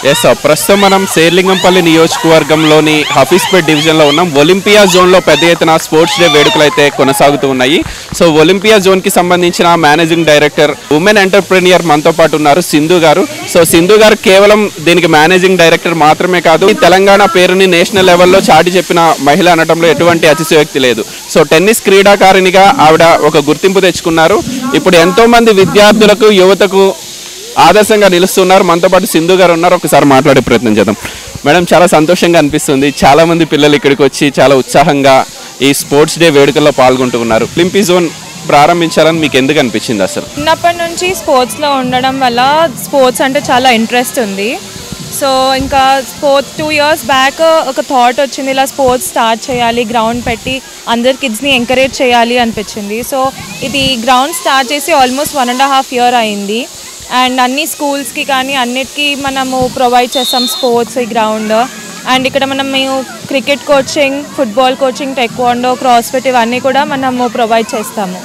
yes sir ప్రస్తుతం మనం శేర్లింగంపల్లి నియోజకవర్గంలోని హఫీస్పేట్ డివిజన్లో ఉన్నాం ఒలింపియా జోన్లో పెద్ద ఎత్తున స్పోర్ట్స్ డే వేడుకలు అయితే కొనసాగుతూ ఉన్నాయి సో ఒలింపియా జోన్కి సంబంధించిన మేనేజింగ్ డైరెక్టర్ ఉమెన్ ఎంటర్ప్రెన్యూర్ మనతో పాటు ఉన్నారు సింధు గారు సో సింధు గారు కేవలం దీనికి మేనేజింగ్ డైరెక్టర్ మాత్రమే కాదు ఈ తెలంగాణ పేరుని నేషనల్ లెవెల్లో చాటి చెప్పిన మహిళ అనడంలో ఎటువంటి అతిశయోక్తి లేదు సో టెన్నిస్ క్రీడాకారిణిగా ఆవిడ ఒక గుర్తింపు తెచ్చుకున్నారు ఇప్పుడు ఎంతో మంది విద్యార్థులకు యువతకు ఆదర్శంగా నిలుస్తున్నారు మనతో పాటు సింధు గారు ఉన్నారు ఒకసారి మాట్లాడే ప్రయత్నం చేద్దాం మేడం చాలా సంతోషంగా అనిపిస్తుంది చాలా మంది పిల్లలు ఇక్కడికి వచ్చి చాలా ఉత్సాహంగా ఈ స్పోర్ట్స్ డే వేడుకల్లో పాల్గొంటూ ఉన్నారు ఒలింపీ జోన్ ప్రారంభించాలని మీకు ఎందుకు అనిపించింది అసలు చిన్నప్పటి నుంచి స్పోర్ట్స్లో ఉండడం వల్ల స్పోర్ట్స్ అంటే చాలా ఇంట్రెస్ట్ ఉంది సో ఇంకా స్పోర్ట్స్ టూ ఇయర్స్ బ్యాక్ ఒక థాట్ వచ్చింది ఇలా స్పోర్ట్స్ స్టార్ట్ చేయాలి గ్రౌండ్ పెట్టి అందరు కిడ్స్ని ఎంకరేజ్ చేయాలి అనిపించింది సో ఇది గ్రౌండ్ స్టార్ట్ చేసి almost one and half year అయింది అండ్ అన్ని స్కూల్స్కి కానీ అన్నిటికీ మనము ప్రొవైడ్ చేస్తాం స్పోర్ట్స్ ఈ గ్రౌండ్ అండ్ ఇక్కడ మనం మేము cricket coaching football coaching taekwondo crossfit ఇవన్నీ కూడా మనము ప్రొవైడ్ చేస్తాము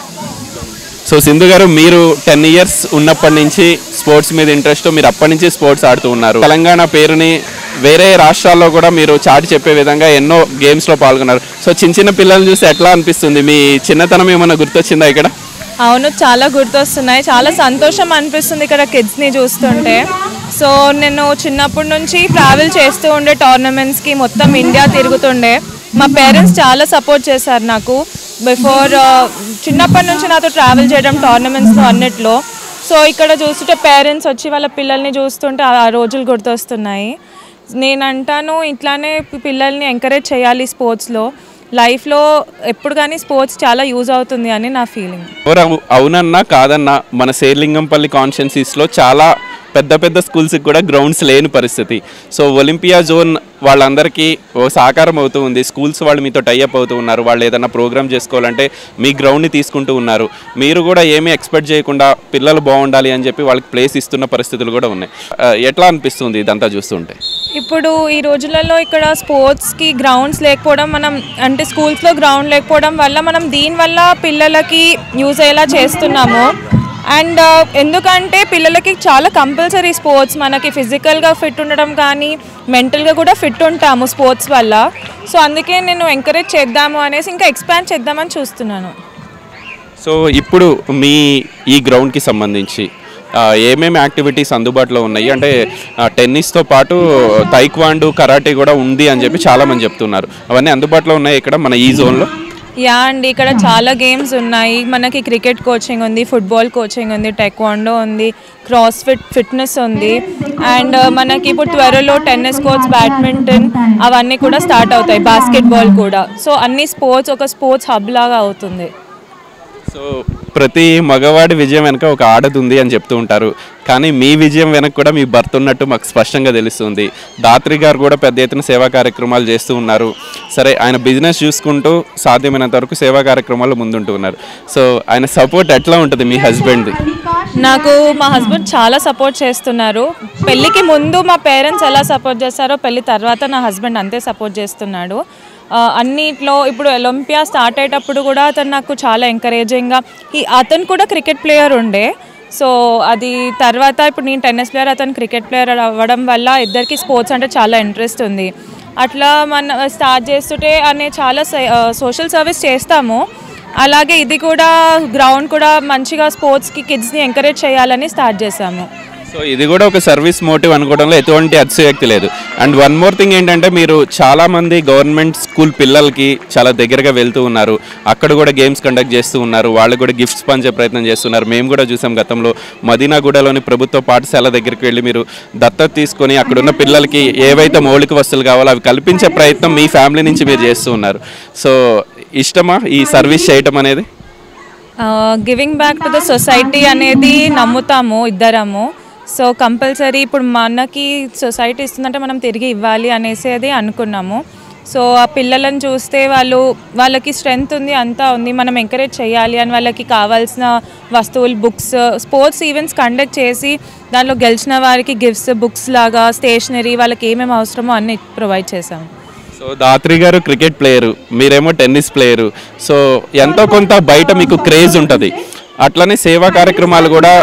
సో సింధు గారు మీరు టెన్ ఇయర్స్ ఉన్నప్పటి నుంచి స్పోర్ట్స్ మీద ఇంట్రెస్ట్ మీరు అప్పటి నుంచి స్పోర్ట్స్ ఆడుతూ ఉన్నారు తెలంగాణ పేరుని వేరే రాష్ట్రాల్లో కూడా మీరు చాటి చెప్పే విధంగా ఎన్నో గేమ్స్లో పాల్గొన్నారు సో చిన్న చిన్న పిల్లల్ని చూస్తే ఎట్లా అనిపిస్తుంది మీ చిన్నతనం ఏమైనా గుర్తొచ్చిందా ఇక్కడ అవును చాలా గుర్తొస్తున్నాయి చాలా సంతోషం అనిపిస్తుంది ఇక్కడ కిడ్స్ని చూస్తుంటే సో నేను చిన్నప్పటి నుంచి ట్రావెల్ చేస్తూ ఉండే టోర్నమెంట్స్కి మొత్తం ఇండియా తిరుగుతుండే మా పేరెంట్స్ చాలా సపోర్ట్ చేశారు నాకు బిఫోర్ చిన్నప్పటి నుంచి నాతో ట్రావెల్ చేయడం టోర్నమెంట్స్లో అన్నిట్లో సో ఇక్కడ చూస్తుంటే పేరెంట్స్ వచ్చి వాళ్ళ పిల్లల్ని చూస్తుంటే ఆ రోజులు గుర్తొస్తున్నాయి నేను అంటాను ఇట్లానే పి- పిల్లల్ని ఎంకరేజ్ చేయాలి స్పోర్ట్స్లో లైఫ్లో ఎప్పుడు కానీ స్పోర్ట్స్ చాలా యూజ్ అవుతుంది అని నా ఫీలింగ్ ఎవరు అవు- అవునన్నా కాదన్నా మన శేర్లింగంపల్లి కాన్స్టిట్యున్సీస్లో చాలా పెద్ద పెద్ద స్కూల్స్కి కూడా గ్రౌండ్స్ లేని పరిస్థితి సో ఒలింపియా జోన్ వాళ్ళందరికీ ఓ సహకారం అవుతూ ఉంది స్కూల్స్ వాళ్ళు మీతో టైఅప్ అవుతూ ఉన్నారు వాళ్ళు ఏదైనా ప్రోగ్రామ్ చేసుకోవాలంటే మీ గ్రౌండ్ని తీసుకుంటూ ఉన్నారు మీరు కూడా ఏమీ ఎక్స్పెక్ట్ చేయకుండా పిల్లలు బాగుండాలి అని చెప్పి వాళ్ళకి ప్లేస్ ఇస్తున్న పరిస్థితులు కూడా ఉన్నాయి ఆ, ఎట్లా అనిపిస్తుంది ఇదంతా చూస్తుంటే ఇప్పుడు ఈ రోజులలో ఇక్కడ స్పోర్ట్స్కి గ్రౌండ్స్ లేకపోవడం మనం అంటే స్కూల్స్లో గ్రౌండ్ లేకపోవడం వల్ల మనం దీనివల్ల పిల్లలకి యూజ్ అయ్యేలా చేస్తున్నాము అండ్ ఎందుకంటే పిల్లలకి చాలా కంపల్సరీ స్పోర్ట్స్ మనకి ఫిజికల్గా ఫిట్ ఉండడం కానీ మెంటల్గా కూడా ఫిట్ ఉంటాము స్పోర్ట్స్ వల్ల సో అందుకే నేను ఎంకరేజ్ చేద్దాము అనేసి ఇంకా ఎక్స్పాండ్ చేద్దామని చూస్తున్నాను సో ఇప్పుడు మీ ఈ గ్రౌండ్కి సంబంధించి ఆ, ఏమేమి యాక్టివిటీస్ అందుబాటులో ఉన్నాయి అంటే ఆ, టెన్నిస్తో పాటు తైక్వాండు కరాటే కూడా ఉంది అని చెప్పి చాలామంది చెప్తున్నారు అవన్నీ అందుబాటులో ఉన్నాయి ఇక్కడ మన ఈ జోన్లో యా అండి ఇక్కడ చాలా గేమ్స్ ఉన్నాయి మనకి క్రికెట్ కోచింగ్ ఉంది ఫుట్బాల్ కోచింగ్ ఉంది టెక్వాండో ఉంది క్రాస్ ఫిట్ ఫిట్నెస్ ఉంది అండ్ మనకి ఇప్పుడు త్వరలో టెన్నిస్ కోర్ట్స్ బ్యాడ్మింటన్ అవన్నీ కూడా స్టార్ట్ అవుతాయి బాస్కెట్బాల్ కూడా సో అన్ని స్పోర్ట్స్ ఒక స్పోర్ట్స్ హబ్ లాగా అవుతుంది సో ప్రతి మగవాడి విజయం వెనక ఒక ఆడది ఉంది అని చెప్తూ ఉంటారు కానీ మీ విజయం వెనక కూడా మీ భర్త ఉన్నట్టు మాకు స్పష్టంగా తెలుస్తుంది దాత్రి గారు కూడా పెద్ద ఎత్తున సేవా కార్యక్రమాలు చేస్తూ ఉన్నారు సరే ఆయన బిజినెస్ చూసుకుంటూ సాధ్యమైనంత వరకు సేవా కార్యక్రమాల్లో ముందుంటూ ఉన్నారు సో ఆయన సపోర్ట్ ఎట్లా ఉంటుంది మీ హస్బెండ్ది నాకు మా హస్బెండ్ చాలా సపోర్ట్ చేస్తున్నారు పెళ్ళికి ముందు మా పేరెంట్స్ ఎలా సపోర్ట్ చేస్తారో పెళ్ళి తర్వాత నా హస్బెండ్ అంతే సపోర్ట్ చేస్తున్నాడు ఆ, అన్నిట్లో ఇప్పుడు ఒలింపియా స్టార్ట్ అయ్యేటప్పుడు కూడా అతను నాకు చాలా ఎంకరేజింగ్గా ఈ అతను కూడా క్రికెట్ ప్లేయర్ ఉండే సో అది తర్వాత ఇప్పుడు నేను టెన్నిస్ ప్లేయర్ అతను క్రికెట్ ప్లేయర్ అవ్వడం వల్ల ఇద్దరికి స్పోర్ట్స్ అంటే చాలా ఇంట్రెస్ట్ ఉంది అట్లా మన స్టార్ట్ చేస్తుంటే అనే చాలా సోషల్ సర్వీస్ చేస్తాము అలాగే ఇది కూడా గ్రౌండ్ కూడా మంచిగా స్పోర్ట్స్కి కిడ్స్ని ఎంకరేజ్ చేయాలని స్టార్ట్ చేశాము సో ఇది కూడా ఒక సర్వీస్ మోటివ్ అనుకోవడంలో ఎటువంటి అతిశయోక్తి లేదు అండ్ వన్ మోర్ థింగ్ ఏంటంటే మీరు చాలా మంది గవర్నమెంట్ స్కూల్ పిల్లలకి చాలా దగ్గరగా వెళ్తూ ఉన్నారు అక్కడ కూడా గేమ్స్ కండక్ట్ చేస్తూ ఉన్నారు వాళ్ళు కూడా గిఫ్ట్స్ పంచే ప్రయత్నం చేస్తున్నారు మేము కూడా చూసాం గతంలో మదీనాగూడలోని ప్రభుత్వ పాఠశాల దగ్గరికి వెళ్ళి మీరు దత్తత తీసుకొని అక్కడున్న పిల్లలకి ఏవైతే మౌలిక వస్తువులు కావాలో అవి కల్పించే ప్రయత్నం మీ ఫ్యామిలీ నుంచి మీరు చేస్తూ ఉన్నారు సో ఇష్టమా ఈ సర్వీస్ చేయటం అనేది giving back to the society అనేది నమ్ముతాము ఇద్దరము సో కంపల్సరీ ఇప్పుడు మనకి సొసైటీ ఇస్తుందంటే మనం తిరిగి ఇవ్వాలి అనేసి అది అనుకున్నాము సో ఆ పిల్లలను చూస్తే వాళ్ళు వాళ్ళకి స్ట్రెంగ్త్ ఉంది అంతా ఉంది మనం ఎంకరేజ్ చేయాలి అని వాళ్ళకి కావాల్సిన వస్తువులు బుక్స్ స్పోర్ట్స్ ఈవెంట్స్ కండక్ట్ చేసి దానిలో గెలిచిన వారికి గిఫ్ట్స్ బుక్స్ లాగా స్టేషనరీ వాళ్ళకి ఏమేమి అవసరమో అన్ని ప్రొవైడ్ చేసాము సో దాత్రి గారు క్రికెట్ ప్లేయరు మీరేమో టెన్నిస్ ప్లేయరు సో ఎంతో కొంత బయట మీకు క్రేజ్ ఉంటుంది అట్లనే సేవా కార్యక్రమాలు కూడా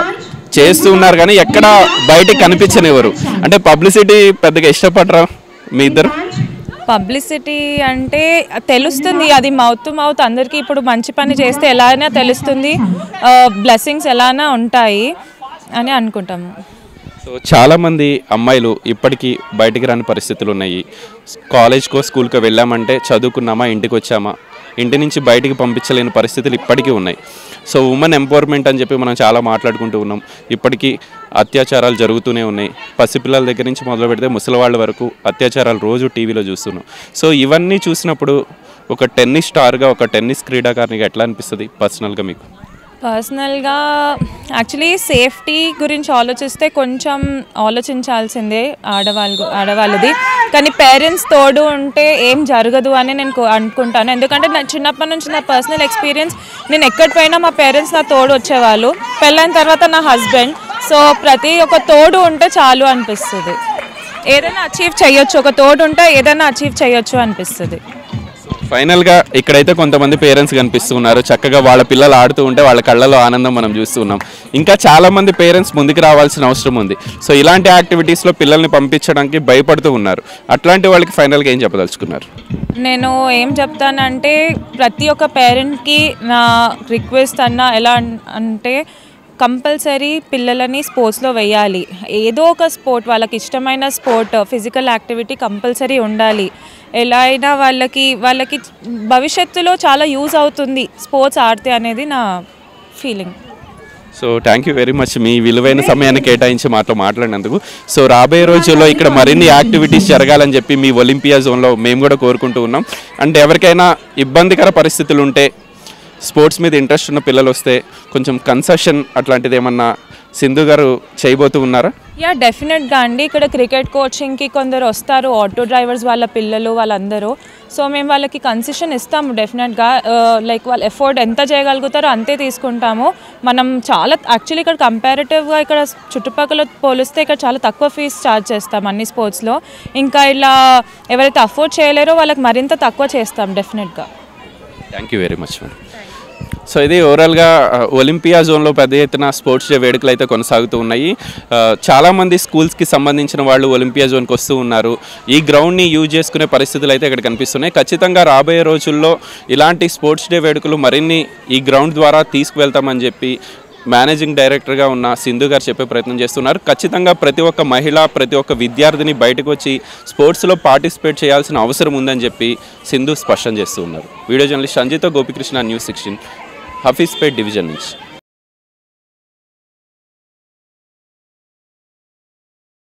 చేస్తూ ఉన్నారు కానీ ఎక్కడ బయటికి కనిపించనివ్వరు అంటే పబ్లిసిటీ పెద్దగా ఇష్టపడరా మీ ఇద్దరు పబ్లిసిటీ అంటే తెలుస్తుంది అది మౌత్ టు మౌత్ అందరికీ ఇప్పుడు మంచి పని చేస్తే ఎలాగైనా తెలుస్తుంది బ్లెస్సింగ్స్ ఎలానా ఉంటాయి అని అనుకుంటాము సో చాలామంది అమ్మాయిలు ఇప్పటికీ బయటికి రాని పరిస్థితులు ఉన్నాయి కాలేజ్కో స్కూల్కో వెళ్ళామంటే చదువుకున్నామా ఇంటికి వచ్చామా ఇంటి నుంచి బయటికి పంపించలేని పరిస్థితులు ఇప్పటికీ ఉన్నాయి సో ఉమెన్ ఎంపవర్మెంట్ అని చెప్పి మనం చాలా మాట్లాడుకుంటూ ఉన్నాం ఇప్పటికీ అత్యాచారాలు జరుగుతూనే ఉన్నాయి పసిపిల్లల దగ్గర నుంచి మొదలు పెడితే ముసలివాళ్ళ వరకు అత్యాచారాలు రోజు టీవీలో చూస్తున్నాం సో ఇవన్నీ చూసినప్పుడు ఒక టెన్నిస్ స్టార్గా ఒక టెన్నిస్ క్రీడాకారునిగా ఎట్లా అనిపిస్తుంది పర్సనల్గా మీకు పర్సనల్గా యాక్చువల్లీ సేఫ్టీ గురించి ఆలోచిస్తే కొంచెం ఆలోచించాల్సిందే ఆడవాళ్ళు ఆడవాళ్ళది కానీ పేరెంట్స్ తోడు ఉంటే ఏం జరగదు అని నేను కో- అనుకుంటాను ఎందుకంటే నా చిన్నప్పటి నుంచి నా పర్సనల్ ఎక్స్పీరియన్స్ నేను ఎక్కడికి పోయినా మా పేరెంట్స్ నా తోడు వచ్చేవాళ్ళు పెళ్ళైన తర్వాత నా హస్బెండ్ సో ప్రతి ఒక్క తోడు ఉంటే చాలు అనిపిస్తుంది ఏదైనా అచీవ్ చేయొచ్చు ఒక తోడు ఉంటే ఏదైనా అచీవ్ చేయొచ్చు అనిపిస్తుంది ఫైనల్గా ఇక్కడైతే కొంతమంది పేరెంట్స్ కనిపిస్తున్నారు చక్కగా వాళ్ళ పిల్లలు ఆడుతూ ఉంటే వాళ్ళ కళ్ళలో ఆనందం మనం చూస్తున్నాం ఇంకా చాలా మంది పేరెంట్స్ ముందుకు రావాల్సిన అవసరం ఉంది సో ఇలాంటి యాక్టివిటీస్లో పిల్లల్ని పంపించడానికి భయపడుతూ ఉన్నారు అట్లాంటి వాళ్ళకి ఫైనల్గా ఏం చెప్పదలుచుకున్నారు నేను ఏం చెప్తానంటే ప్రతి ఒక్క పేరెంట్కి నా రిక్వెస్ట్ అన్న ఎలా అన్- అంటే కంపల్సరీ పిల్లలని స్పోర్ట్స్లో వేయాలి ఏదో ఒక స్పోర్ట్ వాళ్ళకి ఇష్టమైన స్పోర్ట్ ఫిజికల్ యాక్టివిటీ కంపల్సరీ ఉండాలి ఎలా అయినా వాళ్ళకి వాళ్ళకి భవిష్యత్తులో చాలా యూజ్ అవుతుంది స్పోర్ట్స్ ఆడితే అనేది నా feeling so thank you very much మీ విలువైన సమయాన్ని కేటాయించి మాతో మాట్లాడినందుకు సో రాబోయే రోజుల్లో ఇక్కడ మరిన్ని యాక్టివిటీస్ జరగాలని చెప్పి మీ ఒలింపియా జోన్లో మేము కూడా కోరుకుంటూ ఉన్నాం అండ్ ఎవరికైనా ఇబ్బందికర పరిస్థితులు ఉంటే స్పోర్ట్స్ మీద ఇంట్రెస్ట్ ఉన్న పిల్లలు వస్తే కొంచెం కన్సెషన్ అట్లాంటిది ఏమన్నా సింధు గారు చేయబోతూ ఉన్నారా యా డెఫినెట్గా అండి ఇక్కడ క్రికెట్ కోచింగ్కి కొందరు వస్తారు ఆటో డ్రైవర్స్ వాళ్ళ పిల్లలు వాళ్ళందరూ సో మేము వాళ్ళకి కన్సెషన్ ఇస్తాము డెఫినెట్గా లైక్ వాళ్ళు ఎఫోర్డ్ ఎంత చేయగలుగుతారో అంతే తీసుకుంటాము మనం చాలా యాక్చువల్లీ ఇక్కడ కంపారిటివ్గా ఇక్కడ చుట్టుపక్కల పోలిస్తే ఇక్కడ చాలా తక్కువ ఫీజు ఛార్జ్ చేస్తాం అన్ని స్పోర్ట్స్లో ఇంకా ఇలా ఎవరైతే అఫోర్డ్ చేయలేరో వాళ్ళకి మరింత తక్కువ చేస్తాం డెఫినెట్గా thank you very much madam so ఇది ఓవరాల్గా ఆ, ఒలింపియా జోన్లో పెద్ద ఎత్తున స్పోర్ట్స్ డే వేడుకలు అయితే కొనసాగుతూ ఉన్నాయి ఆ, చాలామంది స్కూల్స్కి సంబంధించిన వాళ్ళు ఒలింపియా జోన్కి వస్తూ ఉన్నారు ఈ గ్రౌండ్ని యూజ్ చేసుకునే పరిస్థితులు అయితే ఇక్కడ కనిపిస్తున్నాయి ఖచ్చితంగా రాబోయే రోజుల్లో ఇలాంటి స్పోర్ట్స్ డే వేడుకలు మరిన్ని ఈ గ్రౌండ్ ద్వారా తీసుకువెళ్తామని చెప్పి మేనేజింగ్ డైరెక్టర్గా ఉన్న సింధు గారు చెప్పే ప్రయత్నం చేస్తున్నారు ఖచ్చితంగా ప్రతి ఒక్క మహిళ ప్రతి ఒక్క విద్యార్థిని బయటకు వచ్చి స్పోర్ట్స్లో పార్టిసిపేట్ చేయాల్సిన అవసరం ఉందని చెప్పి సింధు స్పష్టం చేస్తూ ఉన్నారు video journalist Sanjitha Gopikrishna news sixteen Hafeezpet division నుంచి